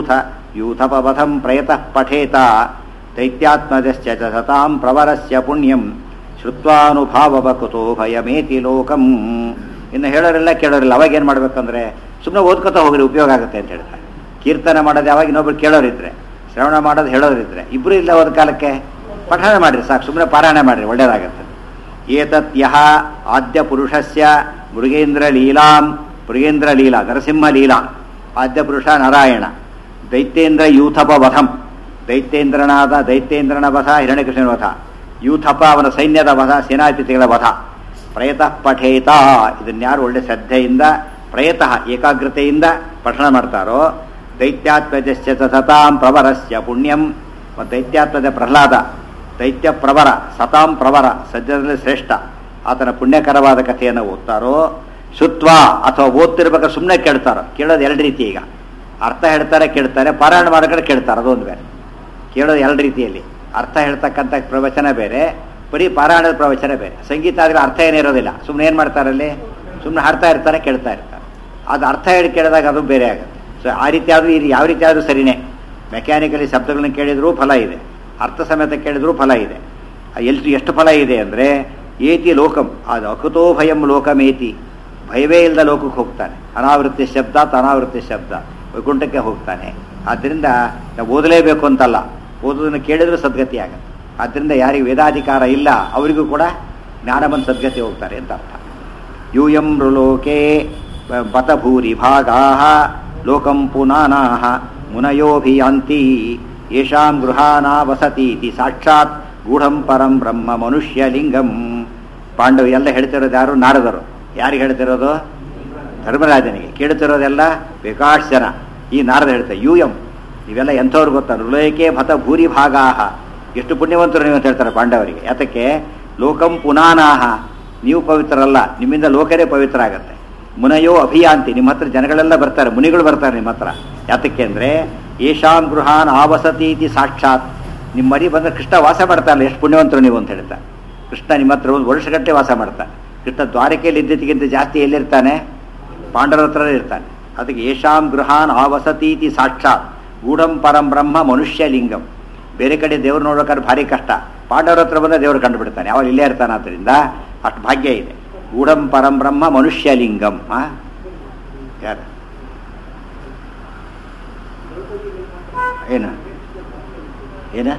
ಯೂಥಪವಧಂ ಪ್ರಯತಃ ಪಠೇತ ದೈತ್ಯಾತ್ಮಜಶ್ಚ ಚ ಸತಾಂ ಪ್ರವರಸ್ಯ ಪುಣ್ಯಂ ಶ್ರುತ್ವಾನುಭಾವವ ಕುತೋ ಭಯಮೇತಿ ಲೋಕಂ ಇನ್ನು ಹೇಳೋರಿಲ್ಲ ಕೇಳೋರಿಲ್ಲ ಅವಾಗ ಏನು ಮಾಡ್ಬೇಕಂದ್ರೆ ಸುಮ್ಮನೆ ಓದ್ಕೊತಾ ಹೋಗ್ರಿ ಉಪಯೋಗ ಆಗುತ್ತೆ ಅಂತ ಹೇಳ್ತಾರೆ ಕೀರ್ತನೆ ಮಾಡೋದು ಯಾವಾಗ ಇನ್ನೊಬ್ರು ಕೇಳೋರಿದ್ರೆ ಶ್ರವಣ ಮಾಡೋದು ಹೇಳೋರಿದ್ರೆ ಇಬ್ಬರು ಇಲ್ಲ ಹೋದ ಕಾಲಕ್ಕೆ ಪಠಣ ಮಾಡಿರಿ ಸಾಕು ಸುಮ್ಮನೆ ಪಾರಾಯಣ ಮಾಡಿರಿ ಒಳ್ಳೇದಾಗತ್ತೆ ಏತತ್ ಯಹ ಆದ್ಯ ಪುರುಷಸ್ಯ ಮೃಗೇಂದ್ರ ಲೀಲಾಂ ಮೃಗೇಂದ್ರ ಲೀಲಾ ನರಸಿಂಹ ಲೀಲಾ ಆದ್ಯ ಪುರುಷ ನಾರಾಯಣ ದೈತ್ಯೇಂದ್ರ ಯೂಥಪ ವಧಂ ದೈತ್ಯೇಂದ್ರನಾದ ದೈತ್ಯೇಂದ್ರನ ವಧ ಹಿರಣ್ಯಕೃಷ್ಣನ ವಧ ಯೂಥಪ ಅವನ ಸೈನ್ಯದ ವಧ ಸೇನಾಧಿಪತಿಗಳ ವಧ ಪ್ರಯತಃ ಪಠೇತ ಇದನ್ಯಾರು ಒಳ್ಳೆ ಶ್ರದ್ಧೆಯಿಂದ ಪ್ರಯತಃ ಏಕಾಗ್ರತೆಯಿಂದ ಪಠಣ ಮಾಡ್ತಾರೋ ದೈತ್ಯಾತ್ಮಜಶ್ಚ ಸತಾಂ ಪ್ರವರಸ್ಯ ಪುಣ್ಯಂ ಮತ್ತು ದೈತ್ಯಾತ್ಮಜ ಪ್ರಹ್ಲಾದ ದೈತ್ಯ ಪ್ರವರ ಸತಾಂ ಪ್ರವರ ಸಜ್ಜನಲ್ಲಿ ಶ್ರೇಷ್ಠ ಆತನ ಪುಣ್ಯಕರವಾದ ಕಥೆಯನ್ನು ಓದ್ತಾರೋ ಶುತ್ವ ಅಥವಾ ಓದ್ತಿರ್ಬೇಕಾದ್ರೆ ಸುಮ್ಮನೆ ಕೇಳ್ತಾರೋ ಕೇಳೋದು ಎರಡು ರೀತಿ ಈಗ ಅರ್ಥ ಹೇಳ್ತಾರೆ ಕೇಳ್ತಾರೆ ಪಾರಾಯಣ ಮಾಡ್ಕೊಂಡು ಕೇಳ್ತಾರೆ ಅದೊಂದು ಬೇರೆ ಕೇಳೋದು ಎರಡು ರೀತಿಯಲ್ಲಿ ಅರ್ಥ ಹೇಳ್ತಕ್ಕಂಥ ಪ್ರವಚನ ಬೇರೆ ಬರೀ ಪಾರಾಯಣದ ಪ್ರವಚನ ಬೇರೆ ಸಂಗೀತ ಆದರೆ ಅರ್ಥ ಏನಿರೋದಿಲ್ಲ ಸುಮ್ಮನೆ ಏನು ಮಾಡ್ತಾರಲ್ಲಿ ಸುಮ್ಮನೆ ಹಾಡ್ತಾ ಇರ್ತಾರೆ ಕೇಳ್ತಾ ಇರ್ತಾರೆ ಅದು ಅರ್ಥ ಹೇಳಿ ಕೇಳಿದಾಗ ಅದು ಬೇರೆ ಆಗುತ್ತೆ ಸೊ ಆ ರೀತಿ ಆದರೂ ಇದು ಯಾವ ರೀತಿ ಆದರೂ ಸರಿನೇ ಮೆಕ್ಯಾನಿಕಲಿ ಶಬ್ದಗಳನ್ನ ಕೇಳಿದರೂ ಫಲ ಇದೆ ಅರ್ಥ ಸಮೇತ ಕೇಳಿದರೂ ಫಲ ಇದೆ ಎಲ್ಲಿ ಎಷ್ಟು ಫಲ ಇದೆ ಅಂದರೆ ಏತಿ ಲೋಕಂ ಅದು ಅಕುತೋ ಭಯಂ ಲೋಕಮೇತಿ ಭಯವೇ ಇಲ್ಲದ ಲೋಕಕ್ಕೆ ಹೋಗ್ತಾನೆ ಅನಾವೃತ್ತಿ ಶಬ್ದ ಅನಾವೃತ್ತಿ ಶಬ್ದ ವೈಕುಂಠಕ್ಕೆ ಹೋಗ್ತಾನೆ ಆದ್ದರಿಂದ ನಾವು ಓದಲೇಬೇಕು ಅಂತಲ್ಲ ಓದೋದನ್ನು ಕೇಳಿದ್ರೆ ಸದ್ಗತಿ ಆಗುತ್ತೆ ಆದ್ದರಿಂದ ಯಾರಿಗೆ ವೇದಾಧಿಕಾರ ಇಲ್ಲ ಅವರಿಗೂ ಕೂಡ ಜ್ಞಾನ ಬಂದು ಸದ್ಗತಿ ಹೋಗ್ತಾರೆ ಅಂತ ಅರ್ಥ ಯೂಯಂ ಮೃಲೋಕೆ ಬತ ಭೂರಿ ಭಾಗಾ ಲೋಕಂ ಪುನಾನಾಹ ಮುನಯೋಭಿಯಾಂತಿ ಯೇಷಾಂ ಗೃಹಾನಾ ವಸತೀತಿ ಸಾಕ್ಷಾತ್ ಗೂಢಂ ಪರಂ ಬ್ರಹ್ಮ ಮನುಷ್ಯ ಲಿಂಗಂ ಪಾಂಡವ ಎಲ್ಲ ಹೇಳ್ತಿರೋದು ಯಾರು ನಾರದರು ಯಾರಿಗೆ ಹೇಳ್ತಿರೋದು ಧರ್ಮರಾಜನಿಗೆ ಕೇಳ್ತಿರೋದೆಲ್ಲ ಬೇಕಾಶ್ ಜನ ಈ ನಾರದ ಹೇಳ್ತಾರೆ ಯು ಎಂ ಇವೆಲ್ಲ ಎಂಥವ್ರು ಗೊತ್ತಾ ರುಲಯಕೆ ಭತ ಭೂರಿ ಭಾಗಾಹ ಎಷ್ಟು ಪುಣ್ಯವಂತರು ನೀವು ಅಂತ ಹೇಳ್ತಾರೆ ಪಾಂಡವರಿಗೆ ಯಾತಕ್ಕೆ ಲೋಕಂ ಪುನಾನಾಹ ನೀವು ಪವಿತ್ರರಲ್ಲ ನಿಮ್ಮಿಂದ ಲೋಕರೇ ಪವಿತ್ರ ಆಗತ್ತೆ ಮುನಯೋ ಅಭಿಯಾಂತಿ ನಿಮ್ಮ ಹತ್ರ ಜನಗಳೆಲ್ಲ ಬರ್ತಾರೆ ಮುನಿಗಳು ಬರ್ತಾರೆ ನಿಮ್ಮ ಹತ್ರ ಯಾತಕ್ಕೆ ಅಂದರೆ ಏಷಾಂ ಗೃಹಾನ್ ಆವಸತೀತಿ ಸಾಕ್ಷಾತ್ ನಿಮ್ಮ ಮರಿ ಬಂದರೆ ಕೃಷ್ಣ ವಾಸ ಮಾಡ್ತಾರಲ್ಲ ಎಷ್ಟು ಪುಣ್ಯವಂತರು ನೀವು ಅಂತ ಹೇಳ್ತಾರೆ ಕೃಷ್ಣ ನಿಮ್ಮ ಹತ್ರ ಒಂದು ವರ್ಷಗಟ್ಟಲೆ ವಾಸ ಮಾಡ್ತಾನೆ ಕೃಷ್ಣ ದ್ವಾರಕೆಯಲ್ಲಿ ಇದ್ದಿದ್ದಕ್ಕಿಂತ ಜಾಸ್ತಿ ಎಲ್ಲಿರ್ತಾನೆ ಪಾಂಡವರ ಹತ್ರ ಇರ್ತಾನೆ ಅದಕ್ಕೆ ಏಷಾಂ ಗೃಹಾನ್ ಆವಸತೀತಿ ಸಾಕ್ಷಾತ್ ಗೂಢಂ ಪರಂ ಬ್ರಹ್ಮ ಮನುಷ್ಯ ಲಿಂಗಂ ಬೇರೆ ಕಡೆ ದೇವ್ರು ನೋಡ್ಬೇಕಾದ್ರೆ ಭಾರಿ ಕಷ್ಟ ಪಾಂಡವರ ಹತ್ರ ಬಂದ ದೇವ್ರು ಕಂಡುಬಿಡ್ತಾನೆ ಯಾವಾಗ ಇಲ್ಲೇ ಇರ್ತಾನೆ ಆದ್ದರಿಂದ ಅಷ್ಟು ಭಾಗ್ಯ ಇದೆ ಗೂಢಂ ಪರಂ ಬ್ರಹ್ಮ ಮನುಷ್ಯ ಲಿಂಗಂ ಆ ಯಾರು ಏನು ಏನ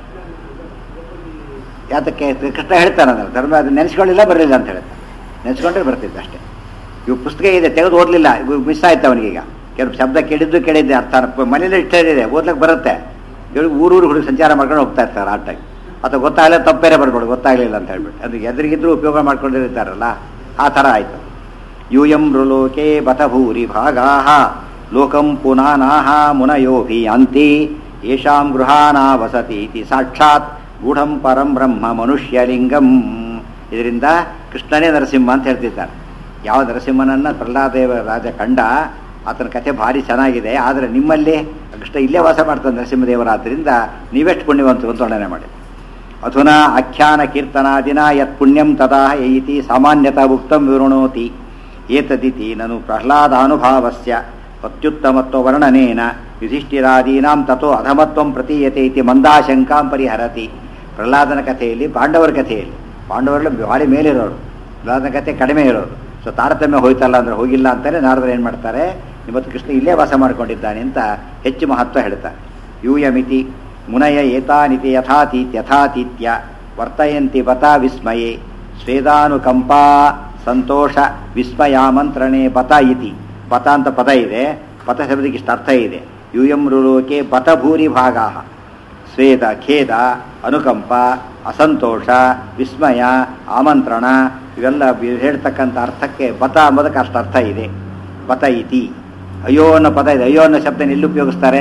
ಯಾತಕ್ಕೆ ಕೃಷ್ಣ ಹೇಳ್ತಾನೆ ಅದನ್ನು ಧರ್ಮ ಅದು ನೆನೆಸ್ಕೊಳ್ಳಿಲ್ಲ ಬರಲಿಲ್ಲ ಅಂತ ಹೇಳ್ತಾನೆ ನೆನೆಸ್ಕೊಂಡ್ರೆ ಬರ್ತಿದ್ದೆ ಅಷ್ಟೇ ಇವು ಪುಸ್ತಕ ಇದೆ ತೆಗೆದು ಓದಲಿಲ್ಲ ಮಿಸ್ ಆಯ್ತು ಅವನಿಗೀಗ ಕೆಲವು ಶಬ್ದ ಕೇಳಿದ್ದು ಕೇಳಿದ್ದೆ ಅರ್ಥ ಮನೇಲಿ ಇಷ್ಟ ಇದೆ ಓದ್ಲಿಕ್ಕೆ ಬರುತ್ತೆ ಇವ್ರು ಊರೂರು ಹುಡುಗ ಸಂಚಾರ ಮಾಡ್ಕೊಂಡು ಹೋಗ್ತಾ ಇರ್ತಾರೆ ಆಟಾಗಿ ಅಥವಾ ಗೊತ್ತಾಗಲಿಲ್ಲ ತಪ್ಪೇರೆ ಬರ್ಬೇಡು ಗೊತ್ತಾಗಲಿಲ್ಲ ಅಂತ ಹೇಳ್ಬಿಟ್ಟು ಅದು ಎದುರಿಗಿದ್ರು ಉಪಯೋಗ ಮಾಡ್ಕೊಂಡಿರ್ತಾರಲ್ಲ ಆ ಥರ ಆಯಿತು ಯೂಯಂ ರುಲೋಕೆ ಬತಭೂರಿ ಭಾಗಾ ಲೋಕಂ ಪುನಾನಾಹ ಮುನಯೋಭಿ ಅಂತಿ ಯೇಷಾಂ ಗೃಹಾನಾ ವಸತೀತಿ ಸಾಕ್ಷಾತ್ ಗೂಢಂ ಪರಂ ಬ್ರಹ್ಮ ಮನುಷ್ಯಲಿಂಗಂ ಇದರಿಂದ ಕೃಷ್ಣನೇ ನರಸಿಂಹ ಅಂತ ಹೇಳ್ತಿದ್ದಾರೆ ಯಾವ ನರಸಿಂಹನನ್ನ ಪ್ರಹ್ಲಾದೇವ ರಾಜ ಕಂಡ ಆತನ ಕಥೆ ಭಾರಿ ಚೆನ್ನಾಗಿದೆ ಆದರೆ ನಿಮ್ಮಲ್ಲಿ ಕೃಷ್ಣ ಇಲ್ಲೇ ವಾಸ ಮಾಡ್ತಾನೆ ನರಸಿಂಹದೇವರಾದ್ದರಿಂದ ನೀವೆಷ್ಟು ಪುಣ್ಯವಂತರು ಅಂತ ವರ್ಣನೆ ಮಾಡಿ ಅಧುನಾ ಆಖ್ಯಾನ ಕೀರ್ತನಾದಿನ ಯತ್ ಪುಣ್ಯಂ ತದಾ ಇತಿ ಸಾಮಾನ್ಯತ ಉಕ್ತಂ ವಿವೃಣೋತಿ ಏತದಿತಿ ನನು ಪ್ರಹ್ಲಾದಾನುಭಾವಸ್ಯ ಅತ್ಯುತ್ತಮತ್ವ ವರ್ಣನೇನ ಯುಧಿಷ್ಠಿರಾದೀನಾಂ ತಥೋ ಅಧಮತ್ವಂ ಪ್ರತೀಯತೆ ಇತಿ ಮಂದಾಶಂಕಾಂ ಪರಿಹರತಿ ಪ್ರಹ್ಲಾದನ ಕಥೆಯಲ್ಲಿ ಪಾಂಡವರ ಕಥೆಯಲ್ಲಿ ಪಾಂಡವರಲ್ಲಿ ಭಾರಿ ಮೇಲಿರೋರು ಪ್ರಹ್ಲಾದನ ಕಥೆ ಕಡಿಮೆ ಇರೋರು ಸೊ ತಾರತಮ್ಯ ಹೋಯ್ತಲ್ಲ ಅಂದ್ರೆ ಹೋಗಿಲ್ಲ ಅಂತಾನೆ ನಾರದರು ಏನು ಮಾಡ್ತಾರೆ ಇವತ್ತು ಕೃಷ್ಣ ಇಲ್ಲೇ ವಾಸ ಮಾಡಿಕೊಂಡಿದ್ದಾನೆ ಅಂತ ಹೆಚ್ಚು ಮಹತ್ವ ಹೇಳ್ತಾರೆ ಯೂಯಮಿತಿ ಮುನಯ ಏತಾನಿತಿ ಯಥಾತೀತ್ಯಥಾತೀತ್ಯ ವರ್ತಯಂತಿ ಬತ ವಿಸ್ಮಯೇ ಸ್ವೇದಾನುಕಂಪಾ ಸಂತೋಷ ವಿಸ್ಮಯಾಮಂತ್ರಣೆ ಬತ ಇತಿ ಬತ ಅಂತ ಪದ ಇದೆ ಬತ ಶಬ್ದಕ್ಕೆ ಇಷ್ಟು ಅರ್ಥ ಇದೆ ಯೂಯಂ ರುಲೋಕೆ ಬತ ಭೂರಿ ಭಾಗ ಸ್ವೇದ ಖೇದ ಅನುಕಂಪ ಅಸಂತೋಷ ವಿಸ್ಮಯ ಆಮಂತ್ರಣ ಇವೆಲ್ಲ ಹೇಳ್ತಕ್ಕಂಥ ಅರ್ಥಕ್ಕೆ ಬತ ಅಂಬೋದಕ್ಕೆ ಅಷ್ಟು ಅರ್ಥ ಇದೆ ಬತ ಇತಿ ಅಯ್ಯೋ ಅನ್ನೋ ಪದ ಇದೆ ಅಯ್ಯೋ ಅನ್ನೋ ಶಬ್ದನ ಎಲ್ಲಿ ಉಪಯೋಗಿಸ್ತಾರೆ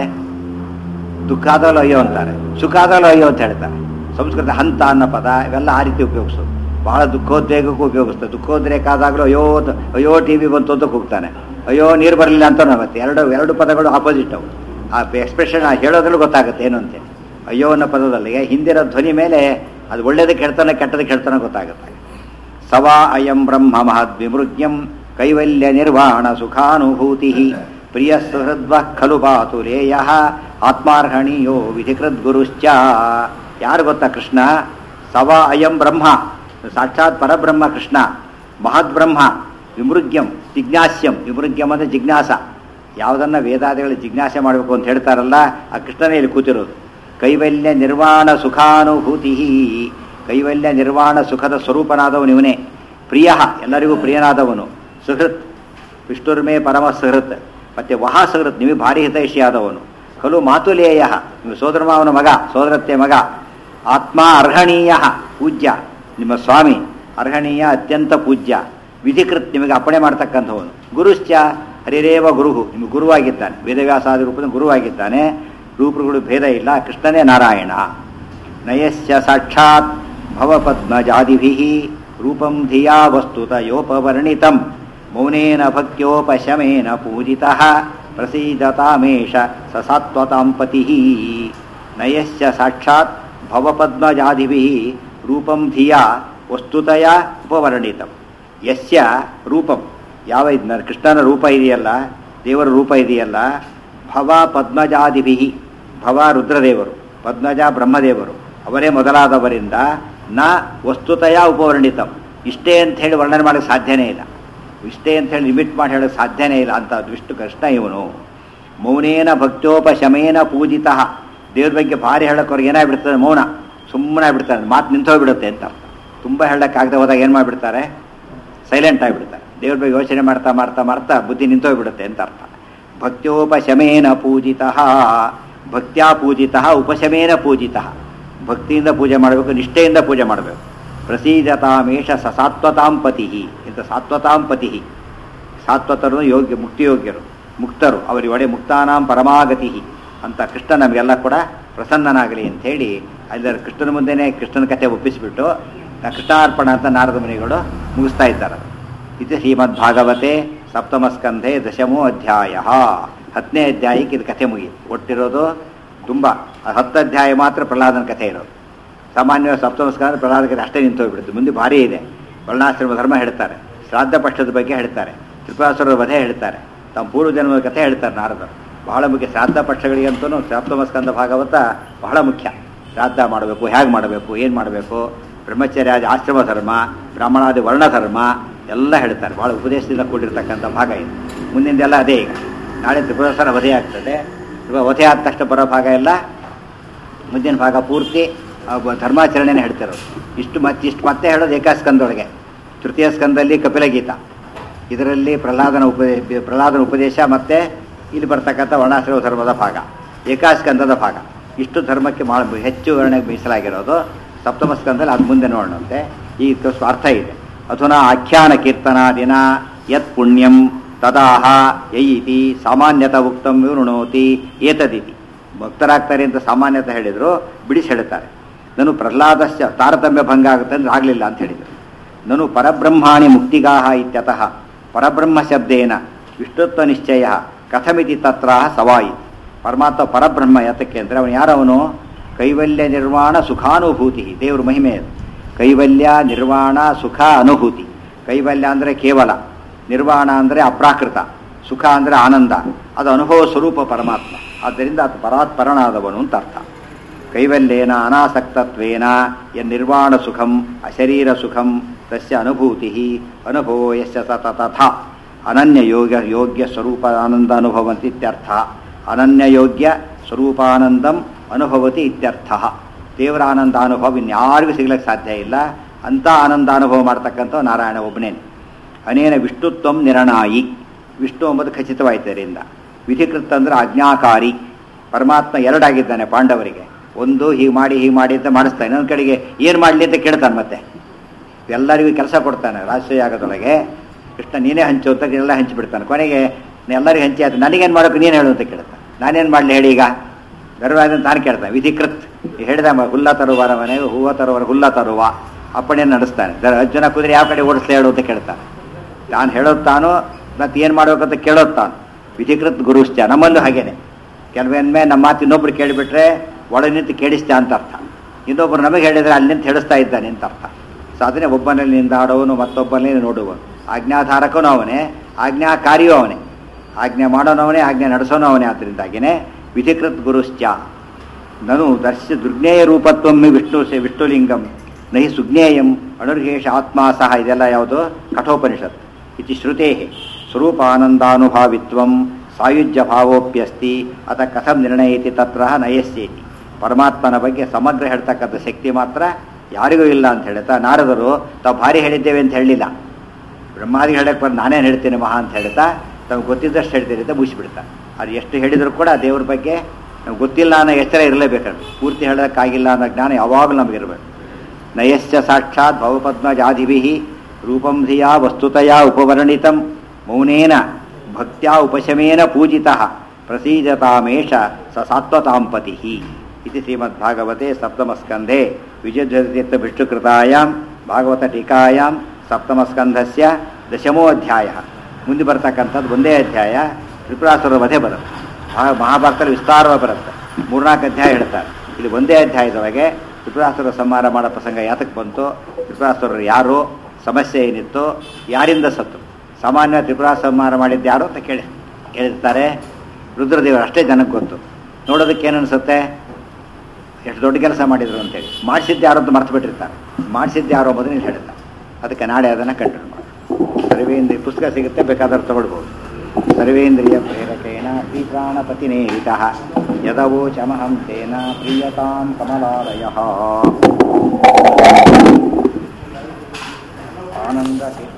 ದುಃಖ ಆದಲ್ಲೂ ಅಯ್ಯೋ ಅಂತಾರೆ ಸುಖ ಆದಲ್ಲೂ ಅಯ್ಯೋ ಅಂತ ಹೇಳ್ತಾರೆ ಸಂಸ್ಕೃತ ಹಂತ ಅನ್ನೋ ಪದ ಇವೆಲ್ಲ ಆ ರೀತಿ ಉಪಯೋಗಿಸೋದು ಬಹಳ ದುಃಖೋದ್ವೇಗಕ್ಕೂ ಉಪಯೋಗಿಸ್ತಾರೆ ದುಃಖೋದ್ರೇಕ ಆದಾಗಲೂ ಅಯ್ಯೋ ಅಯ್ಯೋ ಟಿ ವಿ ಬಂತು ಅಂತ ಹೋಗ್ತಾನೆ ಅಯ್ಯೋ ನೀರು ಬರಲಿಲ್ಲ ಅಂತ ಮತ್ತೆ ಎರಡು ಎರಡು ಪದಗಳು ಆಪೋಸಿಟ್ ಅವು ಆ ಎಕ್ಸ್ಪ್ರೆಷನ್ ಹೇಳೋದ್ರಲ್ಲಿ ಗೊತ್ತಾಗುತ್ತೆ ಏನು ಅಂತ ಅಯ್ಯೋ ಅನ್ನೋ ಪದದಲ್ಲಿ ಹಿಂದಿನ ಧ್ವನಿ ಮೇಲೆ ಅದು ಒಳ್ಳೇದಕ್ಕೆ ಹೇಳ್ತಾನೆ ಕೆಟ್ಟದಕ್ಕೆ ಹೇಳ್ತಾನೆ ಗೊತ್ತಾಗುತ್ತೆ ಸವಾ ಅಯಂ ಬ್ರಹ್ಮ ಮಹದ್ ವಿಮೃಗ್ಯಂ ಕೈವಲ್ಯ ನಿರ್ವಾಣ ಸುಖಾನುಭೂತಿ ಪ್ರಿಯ ಸುಹೃದ್ವ ಖಲು ಬಾತುಲೇಯ ಆತ್ಮಾರ್ಹಣೀಯೋ ವಿಧಿಕೃತ್ ಗುರುಶ್ಚ ಯಾರು ಗೊತ್ತಾ ಕೃಷ್ಣ ಸವ ಅಯಂ ಬ್ರಹ್ಮ ಸಾಕ್ಷಾತ್ ಪರಬ್ರಹ್ಮ ಕೃಷ್ಣ ಮಹದ್ಬ್ರಹ್ಮ ವಿಮೃಗ್ಯಂ ಜಿಜ್ಞಾಸ್ಯಂ ವಿಮೃಗ್ಯಂ ಅಂದರೆ ಜಿಜ್ಞಾಸ ಯಾವುದನ್ನ ವೇದಾದಿಗಳು ಜಿಜ್ಞಾಸೆ ಮಾಡಬೇಕು ಅಂತ ಹೇಳ್ತಾರಲ್ಲ ಆ ಕೃಷ್ಣನೇ ಇಲ್ಲಿ ಕೂತಿರೋದು ಕೈವಲ್ಯ ನಿರ್ವಾಣ ಸುಖಾನುಭೂತಿ ಕೈವಲ್ಯ ನಿರ್ವಾಣ ಸುಖದ ಸ್ವರೂಪನಾದವನು ಇವನೇ ಪ್ರಿಯ ಎಲ್ಲರಿಗೂ ಪ್ರಿಯನಾದವನು ಸುಹೃತ್ ವಿಷ್ಣುರ್ಮೇ ಪರಮ ಸುಹೃತ್ ಮತ್ತೆ ವಹ ಸುಹೃತ್ ನಿಮಗೆ ಭಾರಿ ಹಿತೈಷಿಯಾದವನು ಖಲು ಮಾತುಲೇಯ ನಿಮ್ಮ ಸೋದರ ಮಾವನ ಮಗ ಸೋದರತ್ತೆ ಮಗ ಆತ್ಮ ಅರ್ಹಣೀಯ ಪೂಜ್ಯ ನಿಮ್ಮ ಸ್ವಾಮಿ ಅರ್ಹಣೀಯ ಅತ್ಯಂತ ಪೂಜ್ಯ ವಿಧಿಕೃತ್ ನಿಮಗೆ ಅಪ್ಪಣೆ ಮಾಡ್ತಕ್ಕಂಥವನು ಗುರುಶ್ಚ ಹರಿರೇವ ಗುರುಹು ನಿಮಗೆ ಗುರುವಾಗಿದ್ದಾನೆ ವೇದವ್ಯಾಸಾದಿ ರೂಪದ ಗುರುವಾಗಿದ್ದಾನೆ ರೂಪಗಳು ಭೇದ ಇಲ್ಲ ಕೃಷ್ಣನೇ ನಾರಾಯಣ ನಯಸ್ಯ ಸಾಕ್ಷಾತ್ ಭವಪದ್ಮಜಾದಿಭಿ ರೂಪಂ ಧಿಯಾ ವಸ್ತುತಯೋಪವರ್ಣಿತಂ ಮೌನೇನ ಭಕ್ತ್ಯೋಪಶಮೇನ ಪೂಜಿತಃ ಪ್ರಸೀದತಾಮೇಷ ಸ ಸಾತ್ವತಾಂ ಪತಿಃ ನಯಸ್ಯ ಸಾಕ್ಷಾತ್ ಭವಪದ್ಮಜಾದಿಭಿ ರೂಪಂ ಧಿಯಾ ವಸ್ತುತಯ ಉಪವರ್ಣಿತಂ ಯಸ್ಯ ರೂಪಂ ಯಾವ ಇದ್ನ ಕೃಷ್ಣನ ರೂಪ ಇದೆಯಲ್ಲ ದೇವರ ರೂಪ ಇದೆಯಲ್ಲ ಭವ ಪದ್ಮಜಾದಿಭಿ ಭವ ರುದ್ರದೇವರು ಪದ್ಮಜ ಬ್ರಹ್ಮದೇವರು ಅವರೇ ಮೊದಲಾದವರಿಂದ ನ ವಸ್ತುತಯ ಉಪವರ್ಣಿತಂ ಇಷ್ಟೇ ಅಂತ ಹೇಳಿ ವರ್ಣನೆ ಮಾಡೋಕ್ಕೆ ಸಾಧ್ಯನೇ ಇಲ್ಲ ಇಷ್ಟೇ ಅಂತ ಹೇಳಿ ಲಿಮಿಟ್ ಮಾಡಿ ಹೇಳೋಕ್ಕೆ ಸಾಧ್ಯನೇ ಇಲ್ಲ ಅಂತ ವಿಷ್ಣು ಕೃಷ್ಣ ಇವನು ಮೌನೇನ ಭಕ್ತೋಪಶಮೇನ ಪೂಜಿತ ದೇವ್ರ ಬಗ್ಗೆ ಭಾರಿ ಹೇಳೋಕೆ ಅವ್ರಿಗೆ ಏನಾಗ್ಬಿಡ್ತದೆ ಮೌನ ಸುಮ್ಮನೆ ಆಗ್ಬಿಡ್ತಾರೆ ಮಾತು ನಿಂತೋಗ್ಬಿಡುತ್ತೆ ಅಂತ ಅರ್ಥ ತುಂಬ ಹೇಳೋಕ್ಕಾಗದೆ ಹೋದಾಗ ಏನು ಮಾಡಿಬಿಡ್ತಾರೆ ಸೈಲೆಂಟ್ ಆಗಿಬಿಡ್ತಾರೆ ದೇವ್ರ ಬಗ್ಗೆ ಯೋಚನೆ ಮಾಡ್ತಾ ಮಾಡ್ತಾ ಮಾಡ್ತಾ ಬುದ್ಧಿ ನಿಂತೋಗ್ಬಿಡುತ್ತೆ ಅಂತ ಅರ್ಥ ಭಕ್ತ್ಯೋಪಶಮೇನ ಪೂಜಿತ ಭಕ್ತ್ಯಾ ಪೂಜಿತ ಉಪಶಮೇನ ಪೂಜಿತ ಭಕ್ತಿಯಿಂದ ಪೂಜೆ ಮಾಡಬೇಕು ನಿಷ್ಠೆಯಿಂದ ಪೂಜೆ ಮಾಡಬೇಕು ಪ್ರಸೀದತಾಮೇಷ ಸ ಸಾತ್ವತಾಂ ಪತಿ ಇಂಥ ಸಾತ್ವತಾಂ ಪತಿ ಸಾತ್ವತರು ಯೋಗ್ಯ ಮುಕ್ತಿಯೋಗ್ಯರು ಮುಕ್ತರು ಅವರಿಗೆ ಒಡೆ ಮುಕ್ತಾನಾಂ ಪರಮಾಗತಿ ಅಂತ ಕೃಷ್ಣ ನಮಗೆಲ್ಲ ಕೂಡ ಪ್ರಸನ್ನನಾಗಲಿ ಅಂತ ಹೇಳಿ ಅಲ್ಲಿ ಕೃಷ್ಣನ ಮುಂದೆನೇ ಕೃಷ್ಣನ ಕಥೆ ಒಪ್ಪಿಸಿಬಿಟ್ಟು ನಾ ಕೃಷ್ಣಾರ್ಪಣ ಅಂತ ನಾರದ ಮುನಿಗಳು ಮುಗಿಸ್ತಾ ಇದ್ದಾರೆ ಇದು ಶ್ರೀಮದ್ ಭಾಗವತೆ ಸಪ್ತಮ ಸ್ಕಂಧೆ ದಶಮೋ ಅಧ್ಯಾಯ ಹತ್ತನೇ ಅಧ್ಯಾಯಕ್ಕೆ ಇದು ಕಥೆ ಮುಗಿ ಒಟ್ಟಿರೋದು ತುಂಬ ಹತ್ತು ಅಧ್ಯಾಯ ಮಾತ್ರ ಪ್ರಹ್ಲಾದನ ಕಥೆ ಇರೋದು ಸಾಮಾನ್ಯವಾಗಿ ಸಪ್ತಮ ಸ್ಕಂಧ ಪ್ರಹ್ಲಾದ ಕಥೆ ಅಷ್ಟೇ ನಿಂತು ಹೋಗ್ಬಿಡುತ್ತೆ ಮುಂದೆ ಭಾರಿ ಇದೆ ವರ್ಣಾಶ್ರಮ ಧರ್ಮ ಹೇಳ್ತಾರೆ ಶ್ರಾದ್ದ ಪಕ್ಷದ ಬಗ್ಗೆ ಹೇಳ್ತಾರೆ ತ್ರಿಪುರಾಸುರರ ವಧೆ ಹೇಳ್ತಾರೆ ತಮ್ಮ ಪೂರ್ವ ಜನ್ಮದ ಕಥೆ ಹೇಳ್ತಾರೆ ನಾರದರು ಬಹಳ ಮುಖ್ಯ ಶ್ರಾದ್ದ ಪಕ್ಷಗಳಿಗಂತೂ ಸಪ್ತಮ ಸ್ಕಂದ ಭಾಗವತ ಬಹಳ ಮುಖ್ಯ ಶ್ರಾದ್ದ ಮಾಡಬೇಕು ಹೇಗೆ ಮಾಡಬೇಕು ಏನು ಮಾಡಬೇಕು ಬ್ರಹ್ಮಚರ್ಯಾದಿ ಆಶ್ರಮ ಧರ್ಮ ಬ್ರಾಹ್ಮಣಾದಿ ವರ್ಣ ಧರ್ಮ ಎಲ್ಲ ಹೇಳ್ತಾರೆ ಭಾಳ ಉಪದೇಶದಿಂದ ಕೂಡಿರ್ತಕ್ಕಂಥ ಭಾಗ ಇದು ಮುಂದಿಂದೆಲ್ಲ ಅದೇ ಈಗ ನಾಳೆ ತ್ರಿಪುರಸರ ವಧೆ ಆಗ್ತದೆ ಇವಾಗ ವಧೆ ಆದ ತಕ್ಷಣ ಬರೋ ಭಾಗ ಎಲ್ಲ ಮುಂದಿನ ಭಾಗ ಪೂರ್ತಿ ಆ ಬ- ಧರ್ಮಾಚರಣೆನೇ ಹೇಳ್ತಿರೋದು ಇಷ್ಟು ಮತ್ತೆ ಇಷ್ಟು ಮತ್ತೆ ಹೇಳೋದು ಏಕಾಸ್ಕಂದೊಳಗೆ ತೃತೀಯ ಸ್ಕಂದಲ್ಲಿ ಕಪಿಲ ಗೀತಾ ಇದರಲ್ಲಿ ಪ್ರಹ್ಲಾದನ ಉಪದೇ ಪ್ರಹ್ಲಾದನ ಉಪದೇಶ ಮತ್ತೆ ಇಲ್ಲಿ ಬರ್ತಕ್ಕಂಥ ವರ್ಣಾಶ್ರಮ ಧರ್ಮದ ಭಾಗ ಏಕಾಸ್ಕಂದದ ಭಾಗ ಇಷ್ಟು ಧರ್ಮಕ್ಕೆ ಮಾಡ ಹೆಚ್ಚು ವರ್ಣಕ್ಕೆ ಮೀಸಲಾಗಿರೋದು ಸಪ್ತಮ ಸ್ಕಂದಲ್ಲಿ ಅದು ಮುಂದೆ ನೋಡೋಣಂತೆ ಈ ಸ್ವಾರ್ಥ ಇದೆ ಅಧುನಾ ಆಖ್ಯಾನ ಕೀರ್ತನಾದಿನ ಯತ್ ಪುಣ್ಯಂ ತದಾಹ ಯಯಿತಿ ಸಾಮಾನ್ಯತ ಉಕ್ತಂ ವಿವೃಣೋತಿ ಏತದಿತಿ ಭಕ್ತರಾಗ್ತಾರೆ ಅಂತ ಸಾಮಾನ್ಯತ ಹೇಳಿದ್ರು ಬಿಡಿಸಿ ಹೇಳ್ತಾರೆ ನಾನು ಪ್ರಹ್ಲಾದಶ್ಚ ತಾರತಮ್ಯ ಭಂಗ ಆಗುತ್ತೆ ಅಂದ್ರೆ ಆಗಲಿಲ್ಲ ಅಂತ ಹೇಳಿದರು ನಾನು ಪರಬ್ರಹ್ಮಾಣಿ ಮುಕ್ತಿಗಾಹ ಇತ್ಯತಃ ಪರಬ್ರಹ್ಮ ಶಬ್ದೇನ ವಿಷ್ಣುತ್ವ ನಿಶ್ಚಯ ಕಥಮಿತಿ ತತ್ರ ಸವಾಯಿ ಪರಮಾತ್ಮ ಪರಬ್ರಹ್ಮ ಯಾತಕ್ಕೆ ಅಂದರೆ ಅವನು ಯಾರವನು ಕೈವಲ್ಯ ನಿರ್ವಾಣ ಸುಖಾನುಭೂತಿ ದೇವ್ರ ಮಹಿಮೆ ಅದು ಕೈವಲ್ಯ ನಿರ್ವಾಣ ಸುಖ ಅನುಭೂತಿ ಕೈವಲ್ಯ ಅಂದರೆ ಕೇವಲ ನಿರ್ವಾಣ ಅಂದರೆ ಅಪ್ರಾಕೃತ ಸುಖ ಅಂದರೆ ಆನಂದ ಅದು ಅನುಭವ ಸ್ವರೂಪ ಪರಮಾತ್ಮ ಆದ್ದರಿಂದ ಅದು ಪರಾತ್ಪರನಾದವನು ಅಂತ ಅರ್ಥ ಕೈವಲ್ಯೇನ ಅನಾಸಕ್ತತ್ವೇನ ಯನ್ನಿರ್ವಾಣ ಸುಖಂ ಅಶರೀರ ಸುಖಂ ತಸ್ಯ ಅನುಭೂತಿ ಅನುಭವೋ ಯಸ್ಯ ಸ ತಥಾ ಅನನ್ಯ ಯೋಗ್ಯ ಯೋಗ್ಯ ಸ್ವರೂಪ ಆನಂದ ಅನುಭವಂತಿ ಇತ್ಯರ್ಥ ಅನನ್ಯ ಯೋಗ್ಯ ಸ್ವರೂಪಾನಂದಂ ಅನುಭವತಿ ಇತ್ಯರ್ಥ ದೇವರ ಆನಂದ ಅನುಭವ ಇನ್ಯಾರಿಗೂ ಸಿಗ್ಲಿಕ್ಕೆ ಸಾಧ್ಯ ಇಲ್ಲ ಅಂಥ ಆನಂದ ಅನುಭವ ಮಾಡ್ತಕ್ಕಂಥ ನಾರಾಯಣ ಒಬ್ಬನೇನೆ ಅನೇನ ವಿಷ್ಣುತ್ವಂ ನಿರಣಾಯಿ ವಿಷ್ಣು ಎಂಬುದು ಖಚಿತವಾಯ್ತು ಇದರಿಂದ ವಿಧಿಕೃತ ಅಂದ್ರೆ ಆಜ್ಞಾಕಾರಿ ಪರಮಾತ್ಮ ಎರಡಾಗಿದ್ದಾನೆ ಪಾಂಡವರಿಗೆ ಒಂದು ಹೀಗೆ ಮಾಡಿ ಹೀಗೆ ಮಾಡಿ ಅಂತ ಮಾಡಿಸ್ತಾನೆ ಇನ್ನೊಂದು ಕಡೆಗೆ ಏನು ಮಾಡಲಿ ಅಂತ ಕೇಳ್ತಾನೆ ಮತ್ತೆ ಎಲ್ಲರಿಗೂ ಕೆಲಸ ಕೊಡ್ತಾನೆ ರಾಷ್ಟ್ರೀಯ ಯಾಗದೊಳಗೆ ಕೃಷ್ಣ ನೀನೇ ಹಂಚು ಅಂತ ಎಲ್ಲ ಹಂಚಿಬಿಡ್ತಾನೆ ಕೊನೆಗೆ ಎಲ್ಲರಿಗೂ ಹಂಚಿ ಆಯ್ತು ನನಗೇನು ಮಾಡೋಕೆ ನೀನು ಹೇಳು ಅಂತ ಕೇಳ್ತಾನೆ ನಾನೇನು ಮಾಡಲಿ ಹೇಳಿ ಈಗ ಗರ್ವಾದ ತಾನು ಕೇಳ್ತಾನೆ ವಿಧಿಕೃತ್ ಹೇಳಿದ ಮ- ಹುಲ್ಲ ತರುವ ಮನೆಗೆ ಹೂವ ತರುವರ ಹುಲ್ಲ ತರುವ ಅಪ್ಪಣೆಯನ್ನು ನಡೆಸ್ತಾನೆ ದ- ಅರ್ಜುನ ಕುದುರೆ ಯಾವ ಕಡೆ ಓಡಿಸ್ತಾ ಹೇಳು ಅಂತ ಕೇಳ್ತಾನೆ ತಾನು ಹೇಳೋದು ತಾನು ಮತ್ತೆ ಏನು ಮಾಡ್ಬೇಕಂತ ಕೇಳೋದು ತಾನು ವಿಧಿಕೃತ್ ಗುರುಶ್ಚ ನಮ್ಮಲ್ಲೂ ಹಾಗೇನೆ ಕೆಲವೊಮ್ಮೆ ನಮ್ಮ ಮಾತು ಇನ್ನೊಬ್ರು ಕೇಳಿಬಿಟ್ರೆ ಒಳ ನಿಂತು ಕೇಳಿಸ್ತ ಅಂತ ಅರ್ಥ ಇನ್ನೊಬ್ರು ನಮಗೆ ಹೇಳಿದ್ರೆ ಅಲ್ಲಿ ನಿಂತು ಹೇಳಿಸ್ತಾ ಇದ್ದಾನೆ ಅಂತ ಅರ್ಥ ಸಾಧನೆ ಒಬ್ಬನಲ್ಲಿ ನಿಂದಾಡೋನು ಮತ್ತೊಬ್ಬನಲ್ಲಿ ನೋಡುವನು ಆಜ್ಞಾಧಾರಕನೂ ಅವನೇ ಆಜ್ಞಾಕಾರಿಯೂ ಅವನೇ ಆಜ್ಞೆ ಮಾಡೋನವನೇ ಆಜ್ಞೆ ನಡೆಸೋನು ಅವನೇ ಆದ್ದರಿಂದಾಗಿನೇ ವಿಧಿಕೃತ್ ಗುರುಶ್ಚ ನನು ದರ್ಶ ದುರ್ಜ್ಞೇಯ ರೂಪತ್ವಮ್ಮಿ ವಿಷ್ಣು ಸೆ ವಿಷ್ಣುಲಿಂಗಂ ನಹಿ ಸುಜ್ಞೇಯಂ ಅನುರ್ಹೇಷ ಆತ್ಮ ಸಹ ಇದೆಲ್ಲ ಯಾವುದು ಕಠೋಪನಿಷತ್ ಇತಿ ಶ್ರುತೇ ಸ್ವರೂಪಾನಂದಾನುಭಾವಿತ್ವಂ ಸಾಯುಜ್ಯ ಭಾವೋಪ್ಯಸ್ತಿ ಅತ ಕಥಂ ನಿರ್ಣಯತಿ ತತ್ರ ನಯಸ್ಯೇತಿ ಪರಮಾತ್ಮನ ಬಗ್ಗೆ ಸಮಗ್ರ ಹೇಳ್ತಕ್ಕಂಥ ಶಕ್ತಿ ಮಾತ್ರ ಯಾರಿಗೂ ಇಲ್ಲ ಅಂತ ಹೇಳ್ತಾ ನಾರದರು ತಾವು ಭಾರಿ ಹೇಳಿದ್ದೇವೆ ಅಂತ ಹೇಳಲಿಲ್ಲ ಬ್ರಹ್ಮಾದಿ ಹೇಳಕ್ಕೆ ಬಂದು ನಾನೇನು ಹೇಳ್ತೇನೆ ಮಹಾ ಅಂತ ಹೇಳ್ತಾ ತಮ್ಗೆ ಗೊತ್ತಿದ್ದಷ್ಟು ಹೇಳ್ತೀನಿ ಅಂತ ಮುಗಿಸ್ಬಿಡ್ತಾ ಅದು ಎಷ್ಟು ಹೇಳಿದರೂ ಕೂಡ ದೇವ್ರ ಬಗ್ಗೆ ನಮ್ಗೆ ಗೊತ್ತಿಲ್ಲ ಅನ್ನೋ ಎಚ್ಚರ ಇರಲೇಬೇಕಂದ್ರೆ ಪೂರ್ತಿ ಹೇಳೋಕ್ಕಾಗಿಲ್ಲ ಅನ್ನೋ ಜ್ಞಾನ ಯಾವಾಗಲೂ ನಮಗಿರಬೇಕು ನಯಸ್ಯ ಸಾಕ್ಷಾತ್ ಭವಪದ್ಮಜಾಧಿಭಿ ರೂಪಂ ಧಿಯಾ ವಸ್ತುತಯಾ ಉಪವರ್ಣಿತಂ ಮೌನೇನ ಭಕ್ತ್ಯಾ ಉಪಶಮೇನ ಪೂಜಿತ ಪ್ರಸೀದತಾಮೇಷ ಸ ಸಾತ್ವತಾಂಪತಿ ಇತಿ ಶ್ರೀಮದ್ಭಾಗವತೆ ಸಪ್ತಮಸ್ಕಂಧೆ ವಿಜಯತೀರ್ಥ ವಿಷ್ಣುಕೃತಾಯಾಂ ಭಾಗವತ ಟೀಕಾಯಾಂ ಸಪ್ತಮಸ್ಕಂಧಸ್ಯ ದಶಮೋ ಅಧ್ಯಾಯ ಮುಂದೆ ಬರ್ತಕ್ಕಂಥದ್ದು ಒಂದೇ ಅಧ್ಯಾಯ ತ್ರಿಪುರಾಸುರ ವಧೆ ಬರುತ್ತೆ ಮಹಾ- ಮಹಾಭಾರತದಲ್ಲಿ ವಿಸ್ತಾರವಾಗಿ ಬರುತ್ತೆ ಮೂರ್ನಾಲ್ಕು ಅಧ್ಯಾಯ ಹೇಳ್ತಾರೆ ಇಲ್ಲಿ ಒಂದೇ ಅಧ್ಯಾಯದೊಳಗೆ ತ್ರಿಪುರಾಸುರ ಸಂಹಾರ ಮಾಡೋ ಪ್ರಸಂಗ ಯಾತಕ್ಕೆ ಬಂತು ತ್ರಿಪುರಾಸುರರು ಯಾರು ಸಮಸ್ಯೆ ಏನಿತ್ತು ಯಾರಿಂದ ಸತ್ತು ಸಾಮಾನ್ಯ ತ್ರಿಪುರ ಸಂಹಾರ ಮಾಡಿದ್ದು ಯಾರು ಅಂತ ಕೇಳಿ ಕೇಳಿರ್ತಾರೆ ರುದ್ರದೇವರು ಅಷ್ಟೇ ಜನಕ್ಕೆ ಗೊತ್ತು ನೋಡೋದಕ್ಕೆ ಏನನ್ಸುತ್ತೆ ಎಷ್ಟು ದೊಡ್ಡ ಕೆಲಸ ಮಾಡಿದ್ರು ಅಂತೇಳಿ ಮಾಡಿಸಿದ್ದು ಯಾರು ಅಂತ ಮರ್ತು ಬಿಟ್ಟಿರ್ತಾರೆ ಮಾಡಿಸಿದ್ದು ಯಾರು ಅಂಬುದು ನೀವು ಹೇಳ್ತಾರೆ ಅದಕ್ಕೆ ನಾಳೆ ಅದನ್ನು ಕಂಟಿನ್ಯೂ ಮಾಡಿ ಸರ್ವೇಂದ್ರಿಯ ಪುಸ್ತಕ ಸಿಗುತ್ತೆ ಬೇಕಾದ್ರೆ ತಗೊಳ್ಬೋದು ಸರ್ವೇಂದ್ರಿಯ ಪ್ರೇರಕೇಣ ಶ್ರೀಪ್ರಾಣಪತಿನೇಹಿತ ಯದವೋಚಮಹಂ ತೇನ ಪ್ರಿಯತಾಂ ಕಮಲಾಲಯ ಆನಂದ